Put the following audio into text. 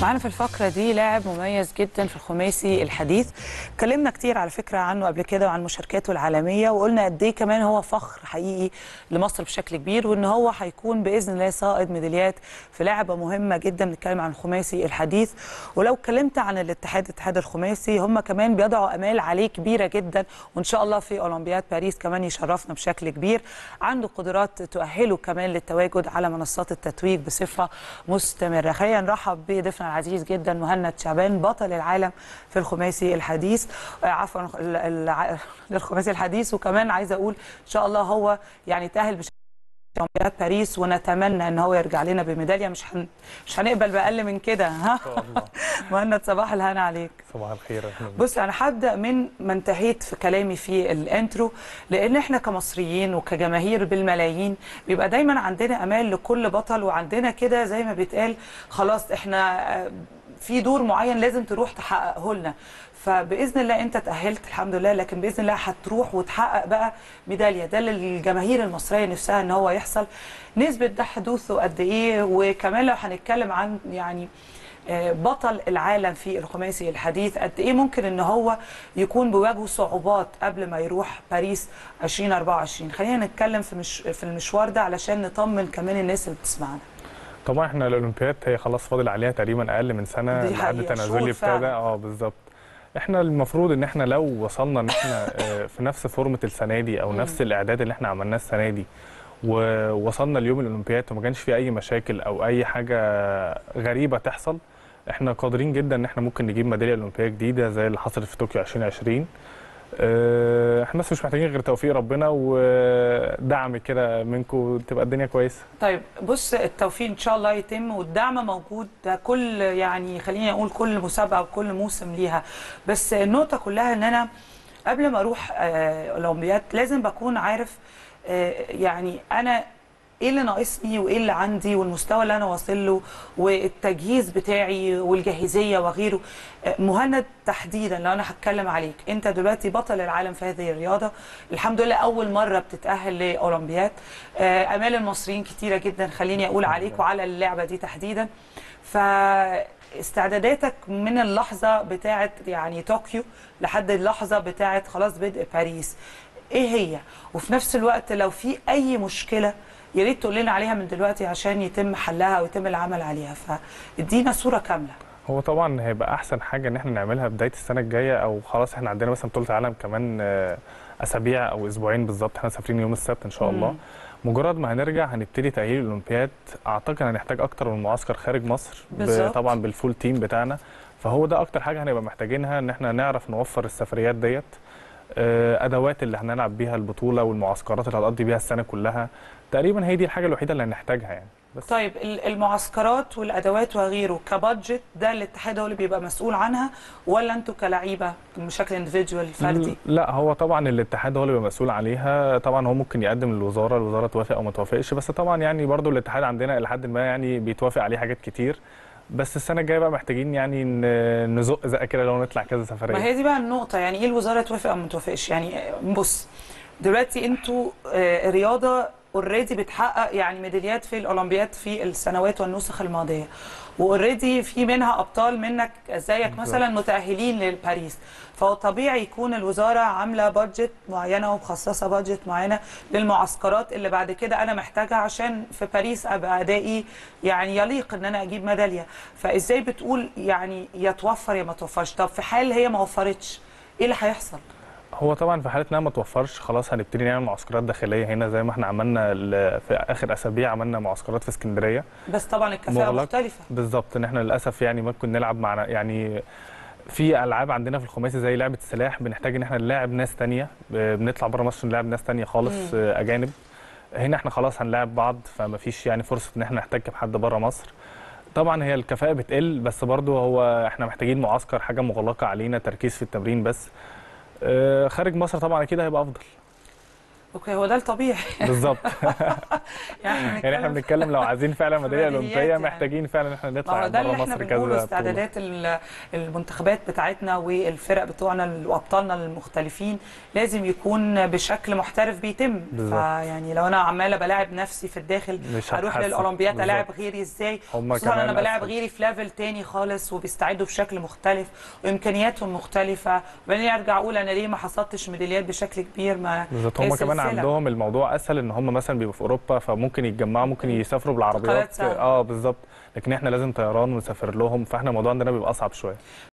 معانا في الفقرة دي لاعب مميز جدا في الخماسي الحديث اتكلمنا كتير على فكرة عنه قبل كده وعن مشاركاته العالمية وقلنا قد ايه كمان هو فخر حقيقي لمصر بشكل كبير وان هو هيكون بإذن الله صائد ميداليات في لعبة مهمة جدا بنتكلم عن الخماسي الحديث ولو اتكلمت عن الاتحاد الاتحاد الخماسي هم كمان بيضعوا امال عليه كبيرة جدا وان شاء الله في اولمبياد باريس كمان يشرفنا بشكل كبير عنده قدرات تؤهله كمان للتواجد على منصات التتويج بصفة مستمرة خلينا نرحب بضيفنا العزيز جدا مهند شعبان بطل العالم في الخماسي الحديث آه، عفوا ال- الع- للخماسي الحديث وكمان عايزه اقول ان شاء الله هو يعني تاهل بشكل اولمبياد باريس ونتمنى ان هو يرجع لنا بميداليه مش هن... مش هنقبل باقل من كده ها شاء الله مهند صباح الهنا عليك صباح الخير يا فندم. بص انا هبدا من ما انتهيت في كلامي في الانترو لان احنا كمصريين وكجماهير بالملايين بيبقى دايما عندنا امال لكل بطل وعندنا كده زي ما بيتقال خلاص احنا آه، في دور معين لازم تروح تحققه لنا فباذن الله انت تاهلت الحمد لله لكن باذن الله هتروح وتحقق بقى ميداليه ده اللي الجماهير المصريه نفسها ان هو يحصل نسبه ده حدوثه قد ايه وكمان لو هنتكلم عن يعني آه، بطل العالم في الخماسي الحديث قد ايه ممكن ان هو يكون بيواجهه صعوبات قبل ما يروح باريس 2024 خلينا نتكلم في مش في المشوار ده علشان نطمن كمان الناس اللي بتسمعنا طبعا احنا الاولمبياد هي خلاص فاضل عليها تقريبا اقل من سنه دي لحد حقيقة، تنازلي شهور فعلا. ابتدى اه بالظبط احنا المفروض ان احنا لو وصلنا ان احنا آه، في نفس فورمه السنه دي او مم. نفس الاعداد اللي احنا عملناه السنه دي ووصلنا ليوم الاولمبياد وما كانش في اي مشاكل او اي حاجه غريبه تحصل احنا قادرين جدا ان احنا ممكن نجيب ميداليه اولمبيه جديده زي اللي حصلت في طوكيو 2020 آه، احنا بس مش محتاجين غير توفيق ربنا ودعم كده منكم تبقى الدنيا كويسه طيب بص التوفيق ان شاء الله يتم والدعم موجود ده كل يعني خليني اقول كل مسابقه وكل موسم ليها بس النقطه كلها ان انا قبل ما اروح آه، اولمبياد لازم بكون عارف آه، يعني انا ايه اللي ناقصني وايه اللي عندي والمستوى اللي انا واصل له والتجهيز بتاعي والجاهزيه وغيره آه، مهند تحديدا لو انا هتكلم عليك انت دلوقتي بطل العالم في هذه الرياضه الحمد لله اول مره بتتاهل لاولمبياد آه، امال المصريين كتيره جدا خليني اقول عليك وعلى اللعبه دي تحديدا فاستعداداتك من اللحظه بتاعه يعني طوكيو لحد اللحظه بتاعه خلاص بدء باريس ايه هي وفي نفس الوقت لو في اي مشكله يا ريت تقول لنا عليها من دلوقتي عشان يتم حلها ويتم العمل عليها فادينا صوره كامله هو طبعا هيبقى احسن حاجه ان احنا نعملها بدايه السنه الجايه او خلاص احنا عندنا مثلا بطوله عالم كمان آه، اسابيع او اسبوعين بالظبط احنا مسافرين يوم السبت ان شاء الله مم. مجرد ما هنرجع هنبتدي تاهيل الاولمبياد اعتقد هنحتاج اكتر من معسكر خارج مصر ب- بالظبط. طبعا بالفول تيم بتاعنا فهو ده اكتر حاجه هنبقى محتاجينها ان احنا نعرف نوفر السفريات ديت آه، ادوات اللي هنلعب بيها البطوله والمعسكرات اللي هنقضي بيها السنه كلها تقريبا هي دي الحاجه الوحيده اللي هنحتاجها يعني بس طيب ال- المعسكرات والادوات وغيره كبادجت ده الاتحاد هو اللي بيبقى مسؤول عنها ولا انتوا كلعيبه بشكل اندفيدوال فردي لا هو طبعا الاتحاد هو اللي بيبقى مسؤول عليها طبعا هو ممكن يقدم للوزاره الوزاره توافق او ما توافقش بس طبعا يعني برضو الاتحاد عندنا الى حد ما يعني بيتوافق عليه حاجات كتير بس السنه الجايه بقى محتاجين يعني ن- نزق زقه كده لو نطلع كذا سفريه ما هي دي بقى النقطة يعني ايه الوزارة توافق او ما توافقش يعني آه، بص دلوقتي انتوا آه، رياضة اوريدي بتحقق يعني ميداليات في الاولمبياد في السنوات والنسخ الماضية واوريدي في منها ابطال منك زيك بالظبط. مثلا متأهلين لباريس فهو طبيعي يكون الوزارة عاملة بادجت معينة ومخصصة بادجت معينة للمعسكرات اللي بعد كده انا محتاجها عشان في باريس ابقى ادائي يعني يليق ان انا اجيب ميدالية فازاي بتقول يعني يتوفر يا ما توفرش طب في حال هي ما وفرتش ايه اللي هيحصل هو طبعا في حاله انها ما توفرش خلاص هنبتدي نعمل معسكرات داخليه هنا زي ما احنا عملنا ال- في اخر اسابيع عملنا معسكرات في اسكندريه بس طبعا الكفاءة مغلق. مختلفة بالظبط ان احنا للاسف يعني ممكن نلعب مع يعني في العاب عندنا في الخماسي زي لعبه السلاح بنحتاج ان احنا نلاعب ناس تانية ب- بنطلع بره مصر نلاعب ناس تانية خالص مم. آه، اجانب هنا احنا خلاص هنلاعب بعض فما فيش يعني فرصه ان احنا نحتك بحد بره مصر طبعا هي الكفاءه بتقل بس برضو هو احنا محتاجين معسكر حاجه مغلقه علينا تركيز في التمرين بس آه، خارج مصر طبعا اكيد هيبقى افضل اوكي هو ده الطبيعي بالظبط يعني يعني احنا بنتكلم لو عايزين فعلا ميداليه بديهيات اولمبيه يعني. محتاجين فعلا ان احنا ما نطلع هو ده اللي بره احنا مصر بنقوله كذا بطوله استعدادات ال- المنتخبات بتاعتنا والفرق بتوعنا وابطالنا المختلفين لازم يكون بشكل محترف بيتم بالظبط. فيعني لو انا عماله بلاعب نفسي في الداخل مش اروح هتحسن. للاولمبياد بالظبط. الاعب غيري ازاي هما خصوصا كمان انا بلاعب أسهل. غيري في ليفل تاني خالص وبيستعدوا بشكل مختلف وامكانياتهم مختلفه وبعدين ارجع اقول انا ليه ما حصلتش ميداليات بشكل كبير ما بالظبط هي هم كمان سلسلة. عندهم الموضوع اسهل ان هم مثلا بيبقوا في اوروبا فممكن يتجمعوا ممكن يسافروا انتقالات بالعربيات سهلة. اه بالظبط لكن احنا لازم طيران ونسافر لهم فاحنا الموضوع عندنا بيبقى اصعب شويه